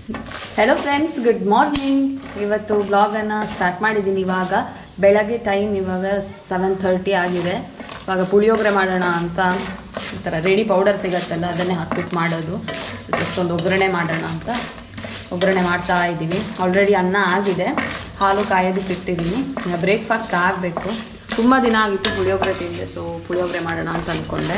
hello friends good morning ಇವತ್ತು ವ್ಲಾಗನ್ನು start ಮಾಡಿದ್ದೀನಿ ಇವಾಗ ಬೆಳಗ್ಗೆ ಟೈಮ್ ಇವಾಗ ಸೆವೆನ್ ಥರ್ಟಿ ಆಗಿದೆ ಇವಾಗ ಪುಳಿಯೋಗರೆ ಮಾಡೋಣ ಅಂತ ಈ ಥರ ರೆಡಿ ಪೌಡರ್ ಸಿಗತ್ತಲ್ಲ ಅದನ್ನೇ ಹಾಕ್ಬಿಟ್ಟು ಮಾಡೋದು ಜಸ್ಟ್ ಒಂದು ಒಗ್ಗರಣೆ ಮಾಡೋಣ ಅಂತ ಒಗ್ಗರಣೆ ಮಾಡ್ತಾ ಇದ್ದೀವಿ ಆಲ್ರೆಡಿ ಅನ್ನ ಆಗಿದೆ ಹಾಲು ಕಾಯೋದಕ್ಕೆ ಇಟ್ಟಿದ್ದೀನಿ ಈಗ ಬ್ರೇಕ್ಫಾಸ್ಟ್ ಆಗಬೇಕು ತುಂಬ ದಿನ ಆಗಿತ್ತು ಪುಳಿಯೋಗರೆ ತಿಂದೆ ಸೊ ಪುಳಿಯೋಗರೆ ಮಾಡೋಣ ಅಂತ ಅಂದ್ಕೊಂಡೆ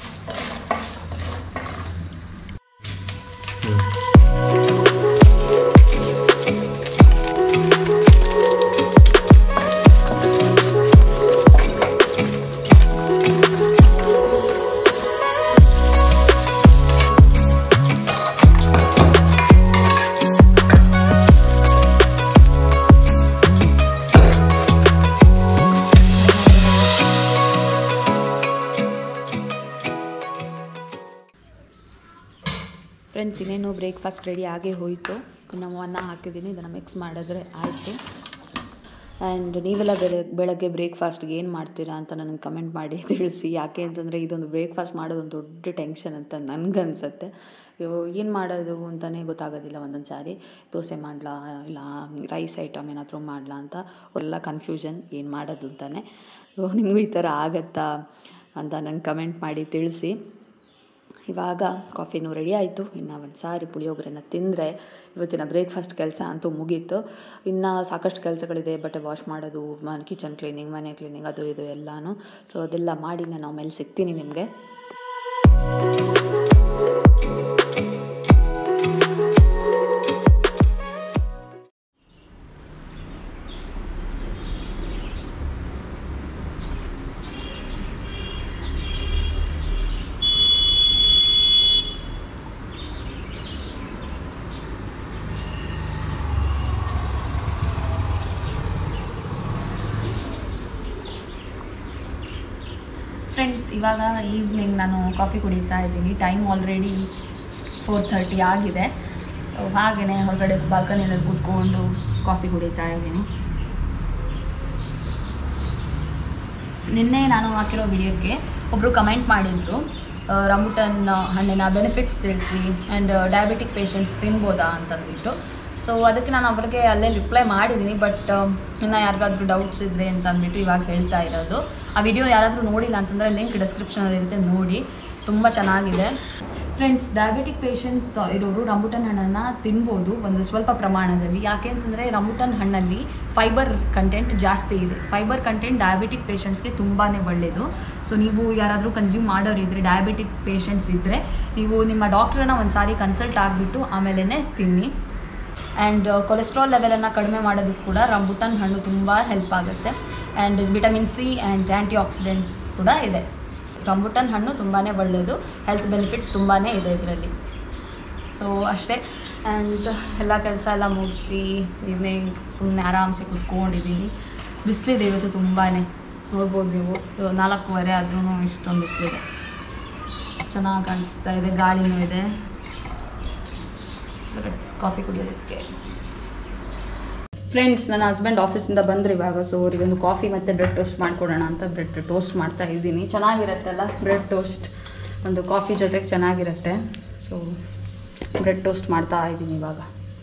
ಫ್ರೆಂಡ್ಸ್ ಇನ್ನೇನು ಬ್ರೇಕ್ಫಾಸ್ಟ್ ರೆಡಿ ಆಗೇ ಹೋಯಿತು ನಾವು ಅನ್ನ ಹಾಕಿದ್ದೀನಿ ಇದನ್ನು ಮಿಕ್ಸ್ ಮಾಡಿದ್ರೆ ಆಯಿತು ಆ್ಯಂಡ್ ನೀವೆಲ್ಲ ಬೆಳೆ ಬೆಳಗ್ಗೆ ಬ್ರೇಕ್ಫಾಸ್ಟ್ಗೆ ಏನು ಮಾಡ್ತೀರಾ ಅಂತ ನನಗೆ ಕಮೆಂಟ್ ಮಾಡಿ ತಿಳಿಸಿ ಯಾಕೆ ಅಂತಂದರೆ ಇದೊಂದು ಬ್ರೇಕ್ಫಾಸ್ಟ್ ಮಾಡೋದು ಒಂದು ದೊಡ್ಡ ಟೆನ್ಷನ್ ಅಂತ ನನಗನ್ಸುತ್ತೆ ಏನು ಮಾಡೋದು ಅಂತಲೇ ಗೊತ್ತಾಗೋದಿಲ್ಲ ಒಂದೊಂದು ಸಾರಿ ದೋಸೆ ಮಾಡಲಾ ಇಲ್ಲ ರೈಸ್ ಐಟಮ್ ಏನಾದರೂ ಮಾಡಲಾ ಅಂತ ಎಲ್ಲ ಕನ್ಫ್ಯೂಷನ್ ಏನು ಮಾಡೋದು ಅಂತಲೇ ಸೊ ನಿಮಗೂ ಈ ಥರ ಆಗತ್ತಾ ಅಂತ ನಂಗೆ ಕಮೆಂಟ್ ಮಾಡಿ ತಿಳಿಸಿ ಇವಾಗ ಕಾಫಿನೂ ರೆಡಿ ಆಯಿತು ಇನ್ನು ಒಂದು ಸಾರಿ ಪುಳಿಯೋಗರೆನ ತಿಂದರೆ ಇವತ್ತಿನ ಬ್ರೇಕ್ಫಾಸ್ಟ್ ಕೆಲಸ ಅಂತೂ ಮುಗೀತು ಇನ್ನು ಸಾಕಷ್ಟು ಕೆಲಸಗಳಿದೆ ಬಟ್ಟೆ ವಾಶ್ ಮಾಡೋದು ಮನೆ ಕಿಚನ್ ಕ್ಲೀನಿಂಗ್ ಮನೆ ಕ್ಲೀನಿಂಗ್ ಅದು ಇದು ಎಲ್ಲನೂ ಸೊ ಅದೆಲ್ಲ ಮಾಡಿ ನಾನು ಆಮೇಲೆ ಸಿಗ್ತೀನಿ ನಿಮಗೆ ಫ್ರೆಂಡ್ಸ್ ಇವಾಗ ಈವ್ನಿಂಗ್ ನಾನು ಕಾಫಿ ಕುಡಿತಾ ಇದ್ದೀನಿ ಟೈಮ್ ಆಲ್ರೆಡಿ ಫೋರ್ ಥರ್ಟಿ ಆಗಿದೆ ಸೊ ಹಾಗೆಯೇ ಹೊರಗಡೆ ಬಾಲ್ಕನಿಯಲ್ಲಿ ಕೂತ್ಕೊಂಡು ಕಾಫಿ ಕುಡಿತಾ ಇದ್ದೀನಿ ನಿನ್ನೆ ನಾನು ಹಾಕಿರೋ ವಿಡಿಯೋಕ್ಕೆ ಒಬ್ಬರು ಕಮೆಂಟ್ ಮಾಡಿದರು ರಂಬುಟನ್ ಹಣ್ಣಿನ ಬೆನಿಫಿಟ್ಸ್ ತಿಳಿಸಿ ಆ್ಯಂಡ್ ಡಯಾಬಿಟಿಕ್ ಪೇಷಂಟ್ಸ್ ತಿನ್ಬೋದಾ ಅಂತಂದ್ಬಿಟ್ಟು ಸೊ ಅದಕ್ಕೆ ನಾನು ಅವ್ರಿಗೆ ಅಲ್ಲೇ ರಿಪ್ಲೈ ಮಾಡಿದ್ದೀನಿ ಬಟ್ ಇನ್ನು ಯಾರಿಗಾದ್ರೂ ಡೌಟ್ಸ್ ಇದ್ದರೆ ಅಂತ ಅಂದ್ಬಿಟ್ಟು ಇವಾಗ ಹೇಳ್ತಾ ಇರೋದು ಆ ವಿಡಿಯೋ ಯಾರಾದರೂ ನೋಡಿಲ್ಲ ಅಂತಂದರೆ ಲಿಂಕ್ ಡಿಸ್ಕ್ರಿಪ್ಷನಲ್ಲಿ ಇರುತ್ತೆ ನೋಡಿ ತುಂಬ ಚೆನ್ನಾಗಿದೆ ಫ್ರೆಂಡ್ಸ್ ಡಯಾಬಿಟಿಕ್ ಪೇಷಂಟ್ಸ್ ಇರೋರು ರಂಬುಟನ್ ಹಣ್ಣನ್ನು ತಿನ್ಬೋದು ಒಂದು ಸ್ವಲ್ಪ ಪ್ರಮಾಣದಲ್ಲಿ ಯಾಕೆ ಅಂತಂದರೆ ರಂಬುಟನ್ ಹಣ್ಣಲ್ಲಿ ಫೈಬರ್ ಕಂಟೆಂಟ್ ಜಾಸ್ತಿ ಇದೆ ಫೈಬರ್ ಕಂಟೆಂಟ್ ಡಯಾಬಿಟಿಕ್ ಪೇಷಂಟ್ಸ್ಗೆ ತುಂಬಾ ಒಳ್ಳೆಯದು ಸೊ ನೀವು ಯಾರಾದರೂ ಕನ್ಸ್ಯೂಮ್ ಮಾಡೋರು ಇದ್ದರೆ ಡಯಾಬಿಟಿಕ್ ಪೇಷಂಟ್ಸ್ ಇದ್ದರೆ ನೀವು ನಿಮ್ಮ ಡಾಕ್ಟ್ರನ್ನ ಒಂದು ಸಾರಿ ಕನ್ಸಲ್ಟ್ ಆಗಿಬಿಟ್ಟು ಆಮೇಲೆ ತಿನ್ನಿ ಆ್ಯಂಡ್ ಕೊಲೆಸ್ಟ್ರಾಲ್ ಲೆವೆಲನ್ನು ಕಡಿಮೆ ಮಾಡೋದಕ್ಕೆ ಕೂಡ ರಂಬುಟನ್ ಹಣ್ಣು ತುಂಬ ಹೆಲ್ಪ್ ಆಗುತ್ತೆ and vitamin C and antioxidants ಕೂಡ ಇದೆ ರಂಬುಟನ್ ಹಣ್ಣು ತುಂಬಾ ಒಳ್ಳೆಯದು ಹೆಲ್ತ್ ಬೆನಿಫಿಟ್ಸ್ ತುಂಬಾ ಇದೆ ಇದರಲ್ಲಿ ಸೊ ಅಷ್ಟೇ ಆ್ಯಂಡ್ ಎಲ್ಲ ಕೆಲಸ ಎಲ್ಲ ಮುಗಿಸಿ ಈವ್ನಿಂಗ್ ಸುಮ್ಮನೆ ಆರಾಮ್ಸೆ ಕುತ್ಕೊಂಡಿದ್ದೀನಿ ಬಿಸಿಲಿದೆ ಇವತ್ತು ತುಂಬಾ ನೋಡ್ಬೋದು ನೀವು ಇವಾಗ ನಾಲ್ಕೂವರೆ ಆದ್ರೂ ಇಷ್ಟೊಂದು ಬಿಸಿಲಿದೆ ಚೆನ್ನಾಗಿ ಕಾಣಿಸ್ತಾ ಇದೆ ಗಾಳಿನೂ ಇದೆ ಕಾಫಿ ಕುಡಿಯೋದಕ್ಕೆ ಫ್ರೆಂಡ್ಸ್ ನನ್ನ ಹಸ್ಬೆಂಡ್ ಆಫೀಸಿಂದ ಬಂದರೆ ಇವಾಗ ಸೊ ಅವರಿಗೆ ಒಂದು ಕಾಫಿ ಮತ್ತು ಬ್ರೆಡ್ ಟೋಸ್ಟ್ ಮಾಡಿಕೊಡೋಣ ಅಂತ ಬ್ರೆಡ್ ಟೋಸ್ಟ್ ಮಾಡ್ತಾ ಇದ್ದೀನಿ ಚೆನ್ನಾಗಿರುತ್ತಲ್ಲ ಬ್ರೆಡ್ ಟೋಸ್ಟ್ ಒಂದು ಕಾಫಿ ಜೊತೆಗೆ ಚೆನ್ನಾಗಿರುತ್ತೆ ಸೊ ಬ್ರೆಡ್ ಟೋಸ್ಟ್ ಮಾಡ್ತಾ ಇದ್ದೀನಿ ಇವಾಗ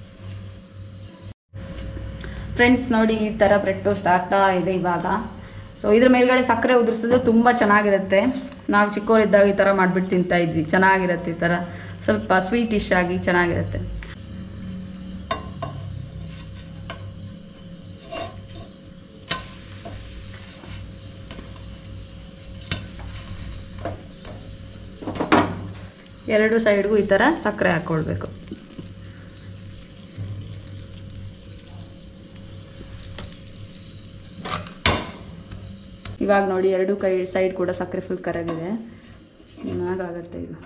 ಫ್ರೆಂಡ್ಸ್ ನೋಡಿ ಈ ಥರ ಬ್ರೆಡ್ ಟೋಸ್ಟ್ ಆಗ್ತಾ ಇದೆ ಇವಾಗ ಸೊ ಇದ್ರ ಮೇಲ್ಗಡೆ ಸಕ್ಕರೆ ಉದುರಿಸಿದ್ರೆ ತುಂಬ ಚೆನ್ನಾಗಿರುತ್ತೆ ನಾವು ಚಿಕ್ಕವರಿದ್ದಾಗ ಈ ಥರ ಮಾಡಿಬಿಟ್ಟು ತಿಂತಾ ಇದ್ವಿ ಚೆನ್ನಾಗಿರುತ್ತೆ ಈ ಥರ ಸ್ವಲ್ಪ ಸ್ವೀಟಿಶ್ ಆಗಿ ಚೆನ್ನಾಗಿರುತ್ತೆ ಎರಡು ಸೈಡ್ಗೂ ಈ ಥರ ಸಕ್ಕರೆ ಹಾಕ್ಕೊಳ್ಬೇಕು ಇವಾಗ ನೋಡಿ ಎರಡು ಕೈ ಸೈಡ್ ಕೂಡ ಸಕ್ಕರೆ ಫುಲ್ ಕರಗಿದೆ ಚೆನ್ನಾಗಾಗತ್ತೆ ಇದು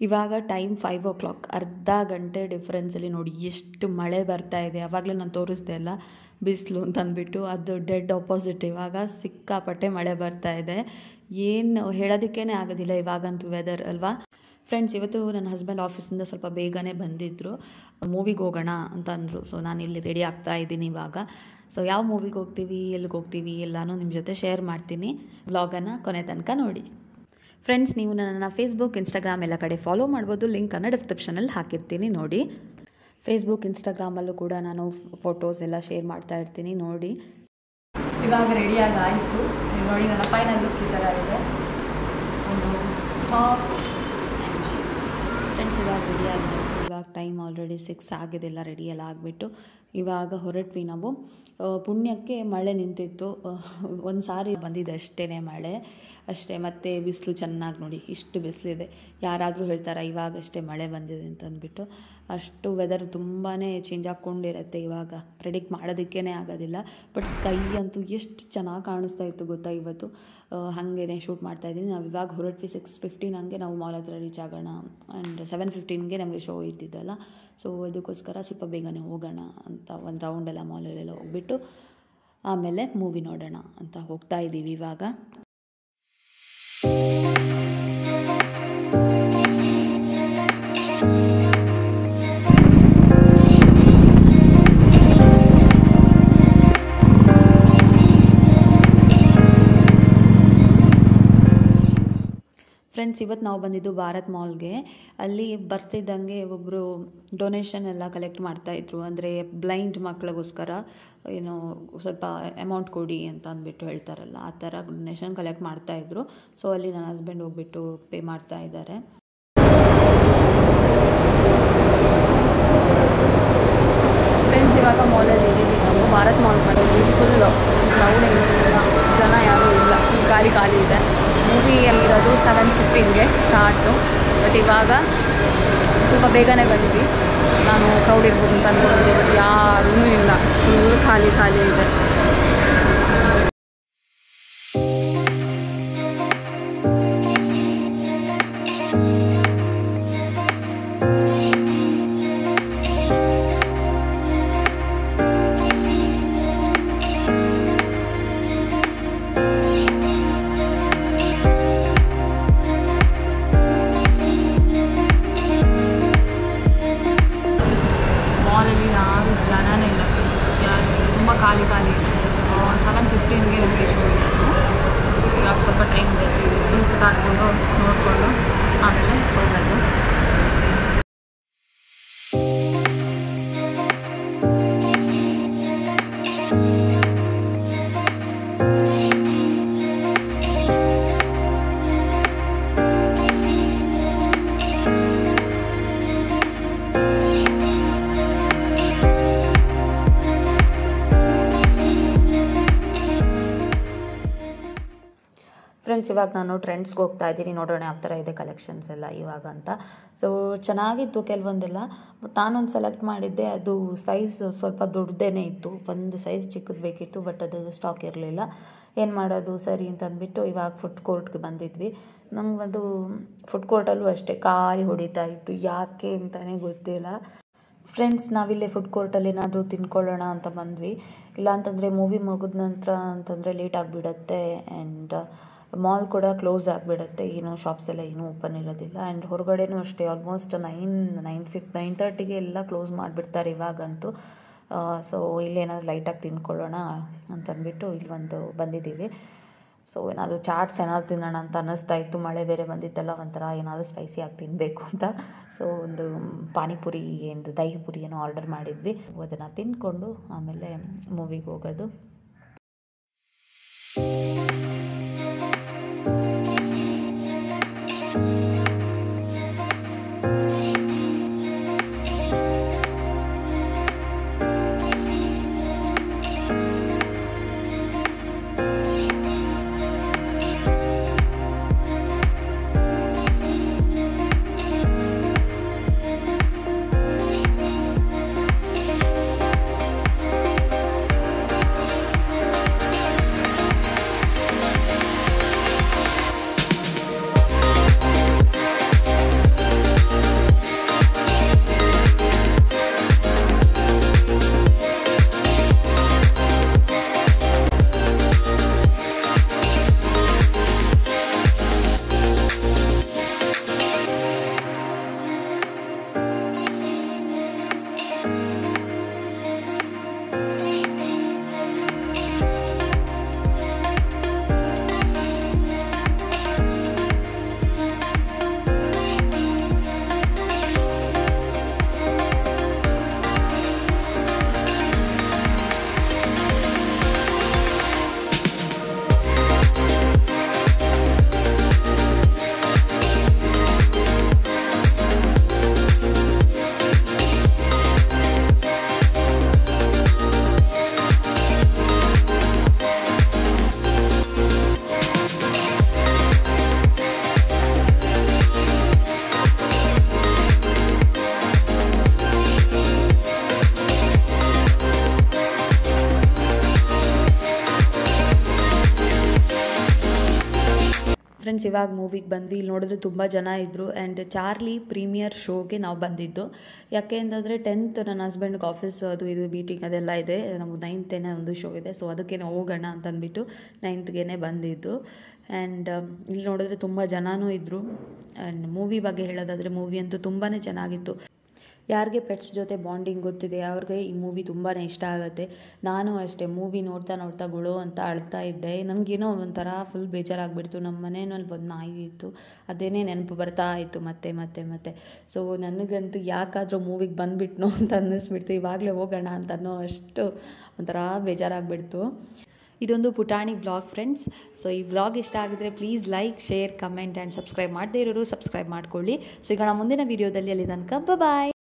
ಇವಾಗ ಟೈಮ್ ಫೈವ್ ಓ ಕ್ಲಾಕ್ ಅರ್ಧ ಗಂಟೆ ಡಿಫ್ರೆನ್ಸಲ್ಲಿ ನೋಡಿ ಎಷ್ಟು ಮಳೆ ಬರ್ತಾ ಇದೆ ಆವಾಗಲೇ ನಾನು ತೋರಿಸ್ದೆ ಅಲ್ಲ ಬಿಸಿಲು ಅಂತ ಅಂದ್ಬಿಟ್ಟು ಅದು ಡೆಡ್ ಆಪೋಸಿಟ್ ಇವಾಗ ಸಿಕ್ಕಾಪಟ್ಟೆ ಮಳೆ ಬರ್ತಾ ಇದೆ ಏನು ಹೇಳೋದಕ್ಕೇ ಆಗೋದಿಲ್ಲ ಇವಾಗಂತೂ ವೆದರ್ ಅಲ್ವಾ ಫ್ರೆಂಡ್ಸ್ ಇವತ್ತು ನನ್ನ ಹಸ್ಬೆಂಡ್ ಆಫೀಸಿಂದ ಸ್ವಲ್ಪ ಬೇಗನೆ ಬಂದಿದ್ದರು ಮೂವಿಗೆ ಹೋಗೋಣ ಅಂತ ಅಂದರು ಸೊ ನಾನು ಇಲ್ಲಿ ರೆಡಿ ಆಗ್ತಾ ಇದ್ದೀನಿ ಇವಾಗ ಸೊ ಯಾವ ಮೂವಿಗೆ ಹೋಗ್ತೀವಿ ಎಲ್ಲಿಗೆ ಹೋಗ್ತೀವಿ ಎಲ್ಲನೂ ನಿಮ್ಮ ಜೊತೆ ಶೇರ್ ಮಾಡ್ತೀನಿ ವ್ಲಾಗನ್ನು ಕೊನೆ ತನಕ ನೋಡಿ ಫ್ರೆಂಡ್ಸ್ ನೀವು ನನ್ನನ್ನು ಫೇಸ್ಬುಕ್ ಇನ್ಸ್ಟಾಗ್ರಾಮ್ ಎಲ್ಲ ಕಡೆ ಫಾಲೋ ಮಾಡ್ಬೋದು ಲಿಂಕನ್ನು ಡಿಸ್ಕ್ರಿಪ್ಷನಲ್ಲಿ ಹಾಕಿರ್ತೀನಿ ನೋಡಿ ಫೇಸ್ಬುಕ್ ಇನ್ಸ್ಟಾಗ್ರಾಮಲ್ಲೂ ಕೂಡ ನಾನು ಫೋಟೋಸ್ ಎಲ್ಲ ಶೇರ್ ಮಾಡ್ತಾ ಇರ್ತೀನಿ ನೋಡಿ ಇವಾಗ ರೆಡಿಯಾಗಿ ಆಯಿತು ನೋಡಿ ನನ್ನ ಫೈನಲ್ ಲುಕ್ ಈ ಥರ ಇದೆ ಒಂದು ಟಾಪ್ ಆ್ಯಂಡ್ ಜೀನ್ಸ್ ಫ್ರೆಂಡ್ಸ್ ಇವಾಗ ರೆಡಿ ಆಗಿದೆ ಇವಾಗ ಟೈಮ್ ಆಲ್ರೆಡಿ ಸಿಕ್ಸ್ ಆಗಿದೆ ಎಲ್ಲ ರೆಡಿ ಎಲ್ಲ ಆಗಿಬಿಟ್ಟು ಇವಾಗ ಹೊರಟ್ವಿ ನಾವು ಆ, ಪುಣ್ಯಕ್ಕೆ ಮಳೆ ನಿಂತಿತ್ತು ಒಂದು ಸಾರಿ ಬಂದಿದೆ ಅಷ್ಟೇ ಮಳೆ ಅಷ್ಟೇ ಮತ್ತು ಬಿಸಿಲು ಚೆನ್ನಾಗಿ ನೋಡಿ ಇಷ್ಟು ಬಿಸಿಲಿದೆ ಯಾರಾದರೂ ಹೇಳ್ತಾರೆ ಇವಾಗಷ್ಟೇ ಮಳೆ ಬಂದಿದೆ ಅಂತ ಅಂದ್ಬಿಟ್ಟು ಅಷ್ಟು ವೆದರ್ ತುಂಬಾ ಚೇಂಜ್ ಆಗ್ಕೊಂಡಿರುತ್ತೆ ಇವಾಗ ಪ್ರೆಡಿಕ್ಟ್ ಮಾಡೋದಕ್ಕೇ ಆಗೋದಿಲ್ಲ ಬಟ್ ಸ್ಕೈ ಅಂತೂ ಎಷ್ಟು ಚೆನ್ನಾಗಿ ಕಾಣಿಸ್ತಾ ಇತ್ತು ಗೊತ್ತಾ ಇವತ್ತು ಹಾಗೇ ಶೂಟ್ ಮಾಡ್ತಾ ಇದ್ದೀನಿ ನಾವು ಇವಾಗ ಹೊರಟ್ವಿ ಸಿಕ್ಸ್ ಫಿಫ್ಟೀನ್ ಹಂಗೆ ನಾವು ಮಾಲ್ ಹತ್ರ ರೀಚ್ ಆಗೋಣ ಆ್ಯಂಡ್ ಸೆವೆನ್ ಫಿಫ್ಟೀನ್ಗೆ ನಮಗೆ ಶೋ ಇದ್ದಿದ್ದಲ್ಲ ಸೊ ಅದಕ್ಕೋಸ್ಕರ ಸ್ವಲ್ಪ ಬೇಗನೆ ಹೋಗೋಣ ಅಂತ ಒಂದು ರೌಂಡೆಲ್ಲ ಮಾಲಲ್ಲೆಲ್ಲ ಹೋಗ್ಬಿಟ್ಟು ಆಮೇಲೆ ಮೂವಿ ನೋಡೋಣ ಅಂತ ಹೋಗ್ತಾ ಇದ್ದೀವಿ ಇವಾಗ ಫ್ರೆಂಡ್ಸ್ ಇವತ್ತು ನಾವು ಬಂದಿದ್ದು ಭಾರತ್ ಮಾಲ್ಗೆ ಅಲ್ಲಿ ಬರ್ತಿದ್ದಂಗೆ ಒಬ್ಬರು ಡೊನೇಷನ್ ಎಲ್ಲ ಕಲೆಕ್ಟ್ ಮಾಡ್ತಾಯಿದ್ರು ಅಂದರೆ ಬ್ಲೈಂಡ್ ಮಕ್ಳಿಗೋಸ್ಕರ ಏನು ಸ್ವಲ್ಪ ಅಮೌಂಟ್ ಕೊಡಿ ಅಂತ ಅಂದ್ಬಿಟ್ಟು ಹೇಳ್ತಾರಲ್ಲ ಆ ಥರ ಡೊನೇಷನ್ ಕಲೆಕ್ಟ್ ಮಾಡ್ತಾಯಿದ್ರು ಸೊ ಅಲ್ಲಿ ನನ್ನ ಹಸ್ಬೆಂಡ್ ಹೋಗ್ಬಿಟ್ಟು ಪೇ ಮಾಡ್ತಾ ಇದ್ದಾರೆ ಫ್ರೆಂಡ್ಸ್ ಇವಾಗ ಮಾಲಲ್ಲಿ ಇದ್ದೀವಿ ನಾವು ಭಾರತ್ ಮಾಲ್ ಬಂದಿದ್ವಿ ಫುಲ್ ಕ್ರೌಡ್ ಏನಿಲ್ಲ ಜನ ಯಾರೂ ಇಲ್ಲ ಫುಲ್ ಖಾಲಿ ಖಾಲಿ ಇದೆ ಮೂವಿ ಇರೋದು ಸೆವೆನ್ ಫಿಫ್ಟೀನ್ಗೆ ಸ್ಟಾರ್ಟು ಬಟ್ ಇವಾಗ ಸ್ವಲ್ಪ ಬೇಗನೆ ಬಂದ್ವಿ ನಾನು ಕ್ರೌಡ್ ಇರ್ಬೋದು ಅಂತ ಅನ್ಕೊಂಡಿದ್ದೆ ಬಟ್ ಯಾರೂ ಇಲ್ಲ ಫುಲ್ ಖಾಲಿ ಖಾಲಿ ಇದೆ ಮಾಲಲ್ಲಿ ಯಾರು ಜನನೇ ಇಲ್ಲ ಯಾರು ತುಂಬ ಖಾಲಿ ಖಾಲಿ ಇದೆ ಸೆವೆನ್ ಫಿಫ್ಟೀನ್ಗೆ ನಮಗೆ ಶೋ ಇದೆ ಇವಾಗ ಸ್ವಲ್ಪ ಟೈಮ್ ಇದೆ ಫುಲ್ ಸುತ್ತಾಡ್ಕೊಂಡು ನೋಡಿಕೊಂಡು ಆಮೇಲೆ ಹೋಗೋದು ಫ್ರೆಂಡ್ಸ್ ಇವಾಗ ನಾನು ಟ್ರೆಂಡ್ಸ್ಗೆ ಹೋಗ್ತಾ ಇದ್ದೀನಿ ನೋಡೋಣ ಯಾವ ಥರ ಇದೆ ಕಲೆಕ್ಷನ್ಸ್ ಎಲ್ಲ ಇವಾಗ ಅಂತ ಸೊ ಚೆನ್ನಾಗಿತ್ತು ಕೆಲವೊಂದೆಲ್ಲ ಬಟ್ ನಾನೊಂದು ಸೆಲೆಕ್ಟ್ ಮಾಡಿದ್ದೆ ಅದು ಸೈಜ್ ಸ್ವಲ್ಪ ದೊಡ್ಡದೇ ಇತ್ತು ಒಂದು ಸೈಜ್ ಚಿಕ್ಕದು ಬೇಕಿತ್ತು ಬಟ್ ಅದು ಸ್ಟಾಕ್ ಇರಲಿಲ್ಲ ಏನು ಮಾಡೋದು ಸರಿ ಅಂತ ಅಂದ್ಬಿಟ್ಟು ಇವಾಗ ಫುಡ್ ಕೋರ್ಟ್ಗೆ ಬಂದಿದ್ವಿ ನಮ್ಗೆ ಒಂದು ಫುಡ್ ಕೋರ್ಟಲ್ಲೂ ಅಷ್ಟೇ ಖಾಲಿ ಹೊಡಿತಾ ಇತ್ತು ಯಾಕೆ ಅಂತಲೇ ಗೊತ್ತಿಲ್ಲ ಫ್ರೆಂಡ್ಸ್ ನಾವಿಲ್ಲೇ ಫುಡ್ ಕೋರ್ಟಲ್ಲಿ ಏನಾದರೂ ತಿನ್ಕೊಳ್ಳೋಣ ಅಂತ ಬಂದ್ವಿ ಇಲ್ಲ ಅಂತಂದರೆ ಮೂವಿ ಮುಗಿದ ನಂತರ ಅಂತಂದರೆ ಲೇಟ್ ಆಗಿಬಿಡತ್ತೆ ಆ್ಯಂಡ್ ಮಾಲ್ ಕೂಡ ಕ್ಲೋಸ್ ಆಗಿಬಿಡತ್ತೆ ಏನು ಶಾಪ್ಸ್ ಎಲ್ಲ ಏನೂ ಓಪನ್ ಇರೋದಿಲ್ಲ ಆ್ಯಂಡ್ ಹೊರಗಡೆನೂ ಅಷ್ಟೇ almost nine nine fifty nine ತರ್ಟಿಗೆ ಎಲ್ಲ ಕ್ಲೋಸ್ ಮಾಡಿಬಿಡ್ತಾರೆ ಇವಾಗಂತೂ ಸೊ ಇಲ್ಲೇನಾದ್ರು ಲೈಟಾಗಿ ತಿನ್ಕೊಳ್ಳೋಣ ಅಂತಂದ್ಬಿಟ್ಟು ಇಲ್ಲಿ ಒಂದು ಬಂದಿದ್ದೀವಿ ಸೊ ಏನಾದರೂ ಚಾಟ್ಸ್ ಏನಾದ್ರು ತಿನ್ನೋಣ ಅಂತ ಅನ್ನಿಸ್ತಾ ಇತ್ತು ಮಳೆ ಬೇರೆ ಬಂದಿತ್ತಲ್ಲ ಒಂಥರ ಏನಾದರೂ ಸ್ಪೈಸಿ ಆಗಿ ತಿನ್ನಬೇಕು ಅಂತ ಸೊ ಒಂದು ಪಾನಿಪುರಿ ಒಂದು ದಹಿ ಪುರಿ ಏನೋ ಆರ್ಡರ್ ಮಾಡಿದ್ವಿ ಅದನ್ನು ತಿಂದ್ಕೊಂಡು ಆಮೇಲೆ ಮೂವಿಗೆ ಹೋಗೋದು ಫ್ರೆಂಡ್ಸ್ ಇವಾಗ ಮೂವಿಗೆ ಬಂದ್ವಿ ಇಲ್ಲಿ ನೋಡಿದ್ರೆ ತುಂಬ ಜನ ಇದ್ದರು ಆ್ಯಂಡ್ ಚಾರ್ಲಿ ಪ್ರೀಮಿಯರ್ ಶೋಗೆ ನಾವು ಬಂದಿದ್ದು ಯಾಕೆ ಅಂತಂದರೆ ಟೆಂತ್ ನನ್ನ ಹಸ್ಬೆಂಡ್ಗೆ ಆಫೀಸ್ ಅದು ಇದು ಮೀಟಿಂಗ್ ಅದೆಲ್ಲ ಇದೆ ನಮಗೆ ನೈನ್ತೇನೆ ಒಂದು ಶೋ ಇದೆ ಸೊ ಅದಕ್ಕೆ ಹೋಗೋಣ ಅಂತಂದ್ಬಿಟ್ಟು ನೈನ್ತ್ಗೆ ಬಂದಿದ್ದು ಆ್ಯಂಡ್ ಇಲ್ಲಿ ನೋಡಿದ್ರೆ ತುಂಬ ಜನನೂ ಇದ್ದರು ಆ್ಯಂಡ್ ಮೂವಿ ಬಗ್ಗೆ ಹೇಳೋದಾದರೆ ಮೂವಿ ಅಂತೂ ತುಂಬಾ ಚೆನ್ನಾಗಿತ್ತು ಯಾರಿಗೆ ಪೆಟ್ಸ್ ಜೊತೆ ಬಾಂಡಿಂಗ್ ಗೊತ್ತಿದೆ ಅವ್ರಿಗೆ ಈ ಮೂವಿ ತುಂಬಾ ಇಷ್ಟ ಆಗುತ್ತೆ ನಾನು ಅಷ್ಟೇ ಮೂವಿ ನೋಡ್ತಾ ನೋಡ್ತಾ ಗುಳು ಅಂತ ಅಳ್ತಾ ಇದ್ದೆ ನನಗೇನೋ ಒಂಥರ ಫುಲ್ ಬೇಜಾರಾಗ್ಬಿಡ್ತು ನಮ್ಮ ಮನೆಯಲ್ಲಿ ಒಂದು ನಾಯಿ ಇತ್ತು ಅದೇನೇ ನೆನಪು ಬರ್ತಾ ಇತ್ತು ಮತ್ತೆ ಮತ್ತೆ ಮತ್ತೆ ಸೊ ನನಗಂತೂ ಯಾಕಾದರೂ ಮೂವಿಗೆ ಬಂದುಬಿಟ್ನೋ ಅಂತ ಅನ್ನಿಸ್ಬಿಡ್ತು ಇವಾಗಲೇ ಹೋಗೋಣ ಅಂತ ಅನ್ನೋ ಅಷ್ಟು ಒಂಥರ ಬೇಜಾರಾಗ್ಬಿಡ್ತು ಇದೊಂದು ಪುಟಾಣಿ ವ್ಲಾಗ್ ಫ್ರೆಂಡ್ಸ್ ಸೊ ಈ ವ್ಲಾಗ್ ಇಷ್ಟ ಆಗಿದ್ರೆ please like share comment and subscribe ಮಾಡದೇ ಇರೋರು ಸಬ್ಸ್ಕ್ರೈಬ್ ಮಾಡ್ಕೊಳ್ಳಿ ಸಿಗೋಣ ಮುಂದಿನ ವೀಡಿಯೋದಲ್ಲಿ ಅಲ್ಲಿ ತನಕ ಬಾಯ್